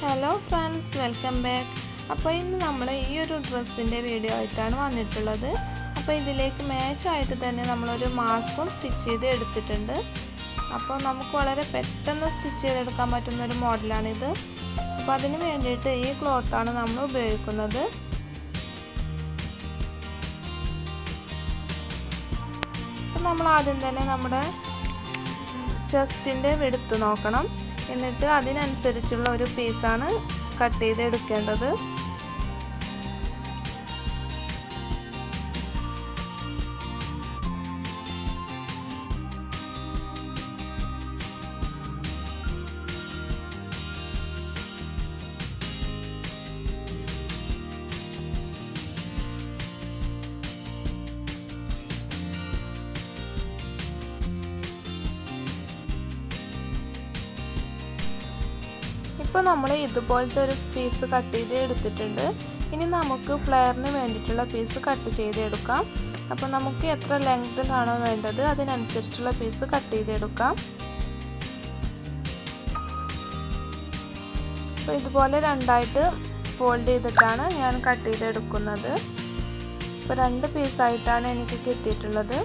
hello friends welcome back അപ്പോൾ ഇന്ന് നമ്മൾ ഈ ഒരു ഡ്രസ്സിൻ്റെ വീഡിയോ ആയിട്ടാണ് വന്നിട്ടുള്ളത് അപ്പോൾ ഇതിലേക്ക് മാച്ചായിട്ട് തന്നെ നമ്മളൊരു മാസ്കും സ്റ്റിച്ച് ചെയ്ത് എടുത്തിട്ടുണ്ട് അപ്പോൾ നമുക്ക് വളരെ പെട്ടെന്ന് സ്റ്റിച്ച് ചെയ്തെടുക്കാൻ പറ്റുന്ന ഒരു മോഡലാണിത് അപ്പോൾ അതിന് വേണ്ടിയിട്ട് ഈ ക്ലോത്താണ് നമ്മൾ ഉപയോഗിക്കുന്നത് അപ്പം നമ്മൾ ആദ്യം തന്നെ നമ്മുടെ ചെസ്റ്റിൻ്റെ വെടുത്ത് നോക്കണം എന്നിട്ട് അതിനനുസരിച്ചുള്ള ഒരു പീസാണ് കട്ട് ചെയ്ത് എടുക്കേണ്ടത് ഇപ്പോൾ നമ്മൾ ഇതുപോലത്തെ ഒരു പീസ് കട്ട് ചെയ്ത് എടുത്തിട്ടുണ്ട് ഇനി നമുക്ക് ഫ്ലെയറിന് വേണ്ടിയിട്ടുള്ള പീസ് കട്ട് ചെയ്തെടുക്കാം അപ്പോൾ നമുക്ക് എത്ര ലെങ്തിലാണോ വേണ്ടത് അതിനനുസരിച്ചുള്ള പീസ് കട്ട് ചെയ്തെടുക്കാം അപ്പോൾ ഇതുപോലെ രണ്ടായിട്ട് ഫോൾഡ് ചെയ്തിട്ടാണ് ഞാൻ കട്ട് ചെയ്തെടുക്കുന്നത് ഇപ്പോൾ രണ്ട് പീസായിട്ടാണ് എനിക്ക് കിട്ടിയിട്ടുള്ളത്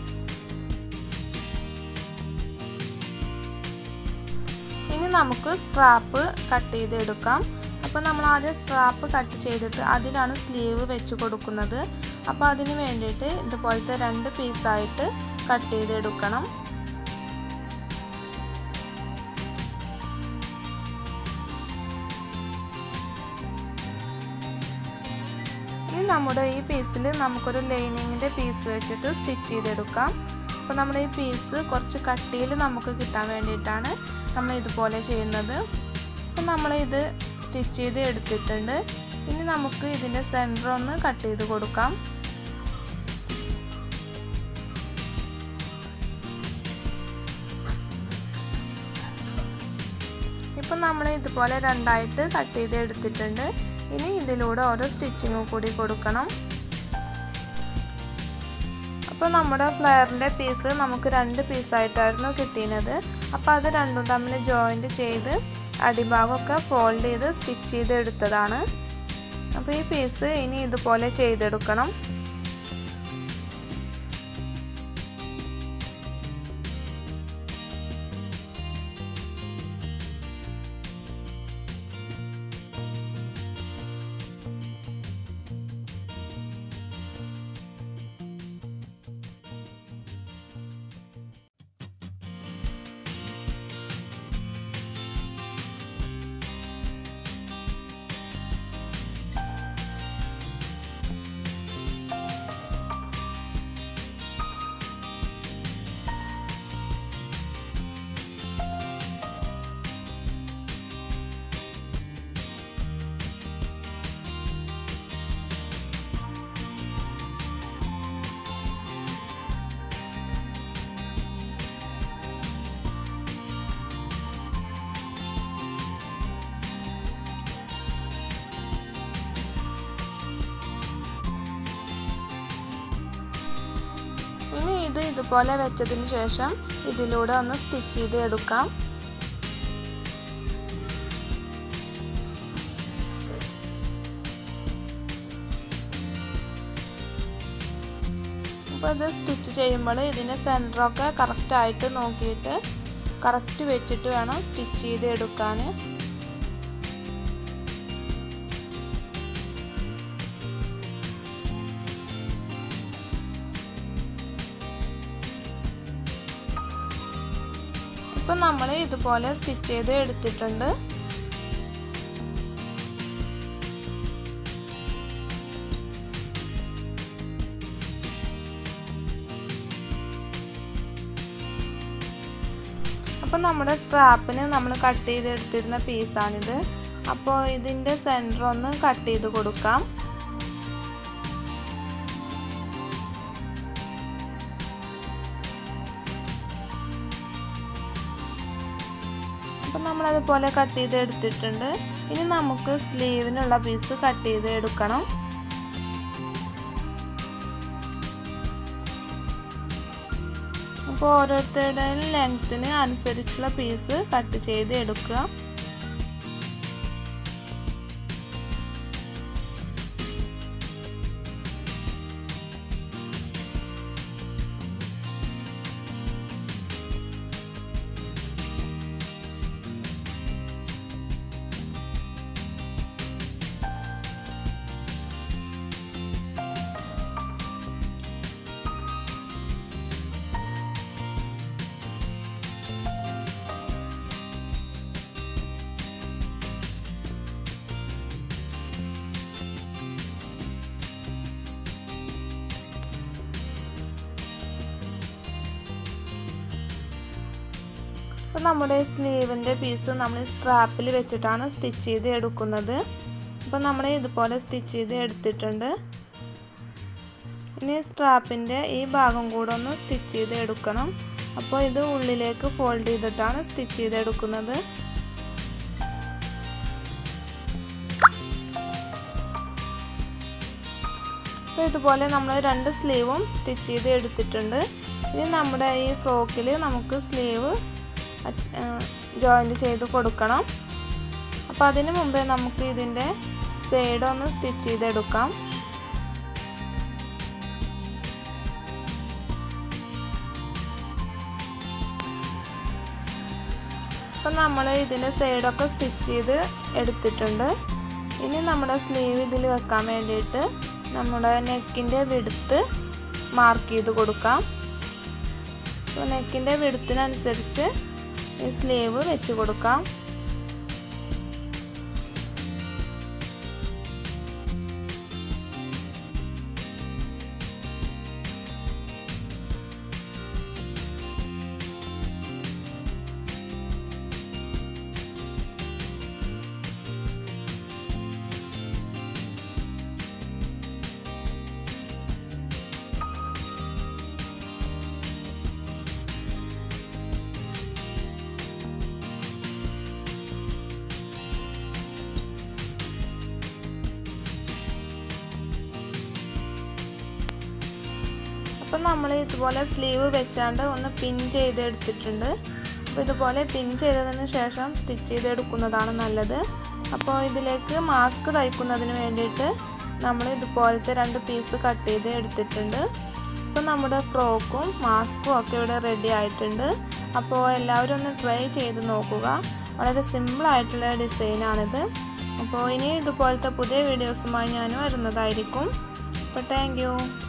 ഇനി നമുക്ക് സ്ട്രാപ്പ് കട്ട് ചെയ്തെടുക്കാം അപ്പോൾ നമ്മൾ ആദ്യം സ്ട്രാപ്പ് കട്ട് ചെയ്തിട്ട് അതിലാണ് സ്ലീവ് വെച്ച് കൊടുക്കുന്നത് അപ്പോൾ അതിന് വേണ്ടിയിട്ട് ഇതുപോലത്തെ രണ്ട് പീസായിട്ട് കട്ട് ചെയ്തെടുക്കണം ഇനി നമ്മുടെ ഈ പീസിൽ നമുക്കൊരു ലൈനിങ്ങിൻ്റെ പീസ് വെച്ചിട്ട് സ്റ്റിച്ച് ചെയ്തെടുക്കാം അപ്പോൾ നമ്മുടെ ഈ പീസ് കുറച്ച് കട്ടിയിൽ നമുക്ക് കിട്ടാൻ വേണ്ടിയിട്ടാണ് നമ്മൾ ഇതുപോലെ ചെയ്യുന്നത് അപ്പം നമ്മൾ ഇത് സ്റ്റിച്ച് ചെയ്ത് എടുത്തിട്ടുണ്ട് ഇനി നമുക്ക് ഇതിൻ്റെ സെൻറ്റർ ഒന്ന് കട്ട് ചെയ്ത് കൊടുക്കാം ഇപ്പം നമ്മൾ ഇതുപോലെ രണ്ടായിട്ട് കട്ട് ചെയ്ത് എടുത്തിട്ടുണ്ട് ഇനി ഇതിലൂടെ ഓരോ സ്റ്റിച്ചിങ്ങും കൂടി കൊടുക്കണം അപ്പോൾ നമ്മുടെ ഫ്ലെയറിൻ്റെ പീസ് നമുക്ക് രണ്ട് പീസായിട്ടായിരുന്നു കിട്ടിയത് അപ്പോൾ അത് രണ്ടും തമ്മിൽ ജോയിൻറ്റ് ചെയ്ത് അടിഭാഗമൊക്കെ ഫോൾഡ് ചെയ്ത് സ്റ്റിച്ച് ചെയ്ത് എടുത്തതാണ് അപ്പോൾ ഈ പീസ് ഇനി ഇതുപോലെ ചെയ്തെടുക്കണം ഇനി ഇത് ഇതുപോലെ വെച്ചതിന് ശേഷം ഇതിലൂടെ ഒന്ന് സ്റ്റിച്ച് ചെയ്ത് എടുക്കാം അപ്പോൾ ഇത് സ്റ്റിച്ച് ചെയ്യുമ്പോൾ ഇതിൻ്റെ സെൻറ്ററൊക്കെ കറക്റ്റായിട്ട് നോക്കിയിട്ട് കറക്റ്റ് വെച്ചിട്ട് വേണം സ്റ്റിച്ച് ചെയ്ത് എടുക്കാൻ ഇപ്പം നമ്മൾ ഇതുപോലെ സ്റ്റിച്ച് ചെയ്ത് എടുത്തിട്ടുണ്ട് അപ്പോൾ നമ്മുടെ സ്ട്രാപ്പിന് നമ്മൾ കട്ട് ചെയ്തെടുത്തിരുന്ന പീസാണിത് അപ്പോൾ ഇതിൻ്റെ സെൻറ്റർ ഒന്ന് കട്ട് ചെയ്ത് കൊടുക്കാം അപ്പം നമ്മളതുപോലെ കട്ട് ചെയ്ത് എടുത്തിട്ടുണ്ട് ഇനി നമുക്ക് സ്ലീവിനുള്ള പീസ് കട്ട് ചെയ്ത് എടുക്കണം അപ്പോൾ ഓരോരുത്തരുടെയും ലെങ്ത്തിന് അനുസരിച്ചുള്ള പീസ് കട്ട് ചെയ്ത് എടുക്കുക അപ്പോൾ നമ്മുടെ സ്ലീവിൻ്റെ പീസ് നമ്മൾ സ്ട്രാപ്പിൽ വെച്ചിട്ടാണ് സ്റ്റിച്ച് ചെയ്ത് എടുക്കുന്നത് അപ്പോൾ നമ്മൾ ഇതുപോലെ സ്റ്റിച്ച് ചെയ്ത് എടുത്തിട്ടുണ്ട് ഇനി സ്ട്രാപ്പിൻ്റെ ഈ ഭാഗം കൂടെ ഒന്ന് സ്റ്റിച്ച് ചെയ്ത് എടുക്കണം അപ്പോൾ ഇത് ഉള്ളിലേക്ക് ഫോൾഡ് ചെയ്തിട്ടാണ് സ്റ്റിച്ച് ചെയ്ത് എടുക്കുന്നത് അപ്പോൾ ഇതുപോലെ നമ്മൾ രണ്ട് സ്ലീവും സ്റ്റിച്ച് ചെയ്ത് എടുത്തിട്ടുണ്ട് ഇനി നമ്മുടെ ഈ ഫ്രോക്കിൽ നമുക്ക് സ്ലീവ് ജോയിൻ്റ് ചെയ്ത് കൊടുക്കണം അപ്പോൾ അതിന് മുമ്പേ നമുക്ക് ഇതിൻ്റെ സൈഡ് ഒന്ന് സ്റ്റിച്ച് ചെയ്തെടുക്കാം അപ്പം നമ്മൾ ഇതിൻ്റെ സൈഡൊക്കെ സ്റ്റിച്ച് ചെയ്ത് എടുത്തിട്ടുണ്ട് ഇനി നമ്മുടെ സ്ലീവ് ഇതിൽ വെക്കാൻ വേണ്ടിയിട്ട് നമ്മുടെ നെക്കിൻ്റെ വിടുത്ത് മാർക്ക് ചെയ്ത് കൊടുക്കാം അപ്പോൾ നെക്കിൻ്റെ വിടുത്തിനനുസരിച്ച് ഈ സ്ലീവ് വെച്ച് കൊടുക്കാം അപ്പം നമ്മൾ ഇതുപോലെ സ്ലീവ് വെച്ചാണ്ട് ഒന്ന് പിൻ ചെയ്ത് എടുത്തിട്ടുണ്ട് അപ്പോൾ ഇതുപോലെ പിൻ ചെയ്തതിന് ശേഷം സ്റ്റിച്ച് ചെയ്തെടുക്കുന്നതാണ് നല്ലത് അപ്പോൾ ഇതിലേക്ക് മാസ്ക് തയ്ക്കുന്നതിന് വേണ്ടിയിട്ട് നമ്മൾ ഇതുപോലത്തെ രണ്ട് പീസ് കട്ട് ചെയ്ത് എടുത്തിട്ടുണ്ട് അപ്പോൾ നമ്മുടെ ഫ്രോക്കും മാസ്കും ഒക്കെ ഇവിടെ റെഡി ആയിട്ടുണ്ട് അപ്പോൾ എല്ലാവരും ഒന്ന് ട്രൈ ചെയ്ത് നോക്കുക വളരെ സിമ്പിളായിട്ടുള്ള ഡിസൈനാണിത് അപ്പോൾ ഇനി ഇതുപോലത്തെ പുതിയ വീഡിയോസുമായി ഞാൻ വരുന്നതായിരിക്കും അപ്പോൾ താങ്ക്